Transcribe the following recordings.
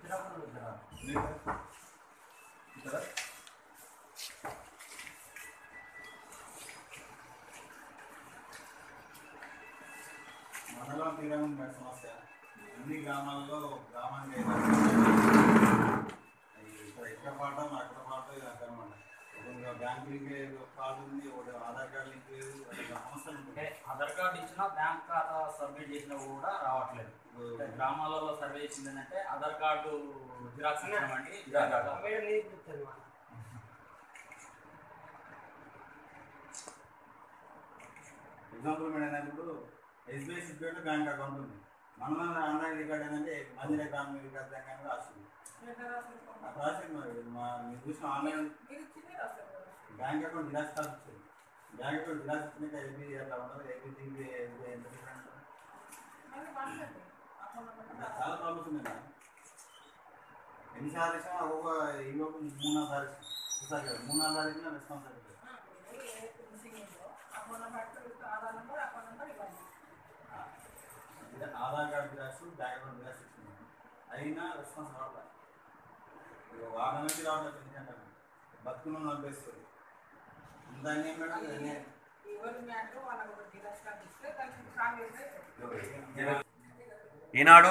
మండలం తీరం సమస్య అన్ని గ్రామాల్లో గ్రామానికి ఇక్కడ ఇక్కడ పాట అక్కడ పాట ఇది అక్కడ అనమాట ఒక బ్యాంక్ లింక్ లేదు కార్డు ఉంది ఒకటి ఆధార్ కార్డు లింక్ లేదు అట్లా సమస్యలు అంటే ఉంటాయి ఆధార్ కార్డు ఇచ్చినా బ్యాంక్ ఖాతా సబ్మిట్ చేసినా కూడా రావట్లేదు అంటే గ్రామాలలో సర్వే చేసింది ఏంటంటే ఆధార్ కార్డు జిరాక్స్ ఇచ్చినామండి జిరాక్స్ ఎగ్జాంపుల్ మేడం ఏంటంటే ఇప్పుడు ఎస్బీఐ సిపిఐలో బ్యాంక్ అకౌంట్ ఉంది మన ఆన్లైన్ రికార్డ్ ఏంటంటే మందిర గ్రామీణ రికార్డ్ బ్యాంక్ అని రాసింది అట్లా రాసింది మరి మా మీరు చూసిన online bank account xerox card వచ్చింది బ్యాంక్ అకౌంట్ జిరాక్స్ ఇచ్చినాక ఏబీ అట్లా ఉంటుంది ఏబీ దీనికి ఎస్బీఐ ఎంత డిఫరెంట్ అంటే చాలా ప్రాబ్లమ్స్ ఉన్నాయి మేడం ఎన్నిసార్లు ఇచ్చినా ఒక్కొక్క ఈలోపు మూడు నాలుగు సార్లు ఇచ్చినా చూసారు కదా మూడు నాలుగు సార్లు ఇచ్చినా రెస్పాన్స్ అవుతుంది అంటే Aadhaar card xerox bank account xerox ఇచ్చింది అయినా రెస్పాన్స్ రావట్లేదు ఇక వారం నుంచి రావట్లేదు ఎందుకంటే బతుకున్న నడిపేస్తుంది దాన్ని ఏం మేడం దాన్ని ఈనాడు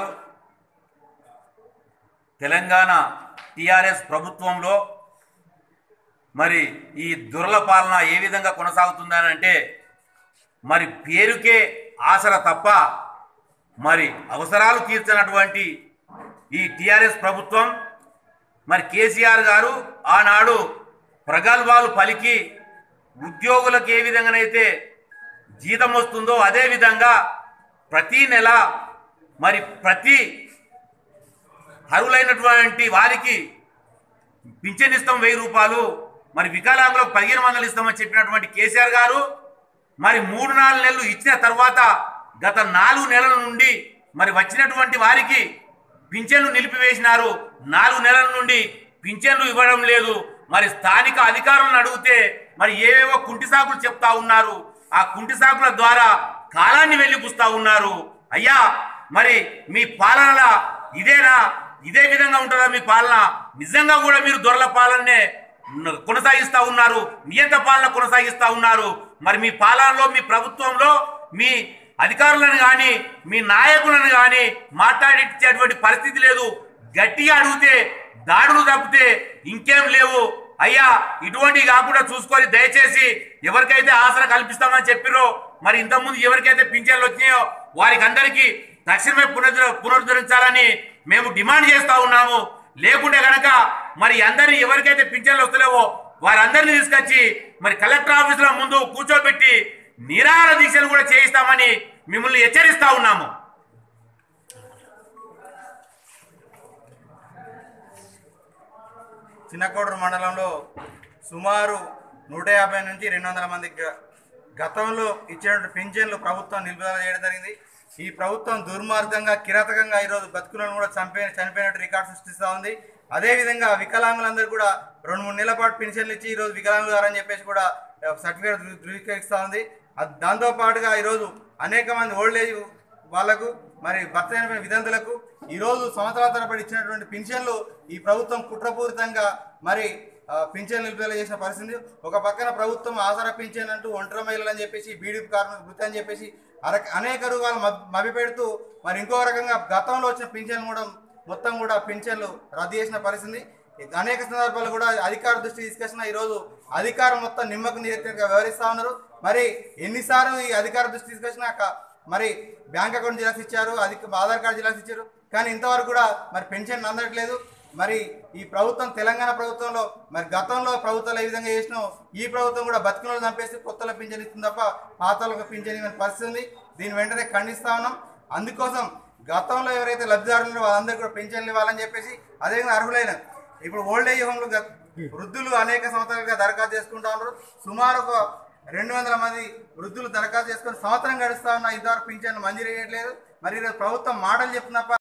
తెలంగాణ టిఆర్ఎస్ ప్రభుత్వంలో మరి ఈ దుర్ల పాలన ఏ విధంగా కొనసాగుతుందని అంటే మరి పేరుకే ఆశల తప్ప మరి అవసరాలు తీర్చినటువంటి ఈ టిఆర్ఎస్ ప్రభుత్వం మరి కేసీఆర్ గారు ఆనాడు ప్రగల్భాలు పలికి ఉద్యోగులకు ఏ విధంగానైతే జీతం వస్తుందో అదే విధంగా ప్రతి నెల మరి ప్రతి అర్హులైనటువంటి వారికి పింఛన్ ఇస్తాం వెయ్యి రూపాయలు మరి వికలాంగులకు పదిహేను వందలు ఇస్తామని చెప్పినటువంటి కేసీఆర్ గారు మరి మూడు నాలుగు నెలలు ఇచ్చిన తర్వాత గత నాలుగు నెలల నుండి మరి వచ్చినటువంటి వారికి పింఛన్లు నిలిపివేసినారు నాలుగు నెలల నుండి పింఛన్లు ఇవ్వడం లేదు మరి స్థానిక అధికారులను అడిగితే మరి ఏవేవో కుంటి సాకులు చెప్తా ఉన్నారు ఆ కుంటి సాకుల ద్వారా కాలాన్ని వెళ్ళిపుస్తా ఉన్నారు అయ్యా మరి మీ పాలన ఇదేనా ఇదే విధంగా ఉంటుందా మీ పాలన నిజంగా కూడా మీరు దొరల పాలననే న- కొనసాగిస్తా ఉన్నారు నియంత పాలన కొనసాగిస్తా ఉన్నారు మరి మీ పాలనలో మీ ప్రభుత్వంలో మీ అధికారులను కానీ మీ నాయకులను కానీ మాట్లాడించేటువంటి పరిస్థితి లేదు గట్టిగా అడిగితే దాడులు తప్పితే ఇంకేం లేవు అయ్యా ఇటువంటివి కాకుండా చూసుకొని దయచేసి ఎవరికైతే ఆసరా కల్పిస్తామని చెప్పిరో మరి ఇంతకుముందు ఎవరికైతే పింఛన్లు వచ్చినాయో వారికి అందరికీ తక్షణమే పునరుద్ధ పునరుద్ధరించాలని మేము డిమాండ్ చేస్తా ఉన్నాము లేకుంటే గనక మరి అందరినీ ఎవరికైతే పింఛన్లు వస్తలేవో వారందరినీ తీసుకొచ్చి మరి కలెక్టర్ ఆఫీసుల ముందు కూర్చోబెట్టి నిరాహార దీక్షలు కూడా చేయిస్తామని మిమ్మల్ని హెచ్చరిస్తా ఉన్నాము చిన్నకోడూరు మండలంలో సుమారు నూట యాభై నుంచి రెండు వందల మంది గ- గతంలో ఇచ్చినటువంటి పింఛన్లు ప్రభుత్వం నిలుపుదల చేయడం జరిగింది ఈ ప్రభుత్వం దుర్మార్గంగా కిరాతకంగా ఈరోజు బతుకులను కూడా చంపే చనిపోయినట్టు రికార్డు సృష్టిస్తూ ఉంది అదేవిధంగా వికలాంగులందరూ కూడా రెండు మూడు నెలల పాటు పెన్షన్లు ఇచ్చి ఈరోజు వికలాంగులు గారని చెప్పేసి కూడా సర్టిఫికేట్ ధృ- ధృవీకరిస్తూ ఉంది అద్- దాంతో పాటుగా ఈరోజు అనేక మంది ఓల్డ్ ఏజ్ వాళ్లకు మరి భర్త చనిపోయిన విధంతులకు ఈరోజు సంవత్సరాల తరబడి ఇచ్చినటువంటి పెన్షన్లు ఈ ప్రభుత్వం కుట్రపూరితంగా మరి ఆ, పింఛన్లు నిలుపుదల చేసిన పరిస్థితి ఒక పక్కన ప్రభుత్వం ఆసరా పింఛన్ అంటూ ఒంటరి మహిళలు అని చెప్పేసి బీడీపీ కార్మిక వృత్తి అని చెప్పేసి అర అనేక రూపాయలు మభ్య పెడుతూ మరి ఇంకో రకంగా గతంలో వచ్చిన పింఛన్లు కూడా మొత్తం కూడా పింఛన్లు రద్దు చేసిన పరిస్థితి అనేక సందర్భాలు కూడా అధికార దృష్టి తీసుకొచ్చిన ఈరోజు అధికారం మొత్తం నిమ్మకు నీరెత్తినట్టుగా వ్యవహరిస్తా ఉన్నారు మరి ఎన్నిసార్లు ఈ అధికార దృష్టి తీసుకొచ్చినా క- మరి బ్యాంక్ అకౌంట్ జిరాక్స్ ఇచ్చారు అది ఆధార్ కార్డు జిరాక్స్ ఇచ్చారు కానీ ఇంతవరకు కూడా మరి పెన్షన్ అందట్లేదు మరి ఈ ప్రభుత్వం తెలంగాణ ప్రభుత్వంలో మరి గతంలో ప్రభుత్వాలు ఏ విధంగా చేసినో ఈ ప్రభుత్వం కూడా బతుకులను చంపేసి కొత్తల పింఛన్ ఇస్తుంది తప్ప పాతలకు పింఛన్ ఇవ్వని పరిస్థితి ఉంది దీని వెంటనే ఖండిస్తా ఉన్నాం అందుకోసం గతంలో ఎవరైతే లబ్ధిదారులు ఉన్నారో వాళ్ళందరికీ కూడా పెన్షన్లు ఇవ్వాలని చెప్పేసి అదేవిధంగా అర్హులైన ఇప్పుడు ఓల్డ్ ఏజ్ హోమ్లు గ- వృద్ధులు అనేక సంవత్సరాలుగా దరఖాస్తు చేసుకుంటా ఉన్నారు సుమారు ఒక రెండు వందల మంది వృద్ధులు దరఖాస్తు చేసుకొని సంవత్సరం గడుస్తా ఉన్న ఇంతవరకు పింఛన్లు మంజూరు చేయట్లేదు మరి ఈరోజు ప్రభుత్వం మాటలు చెప్తున్నప్ప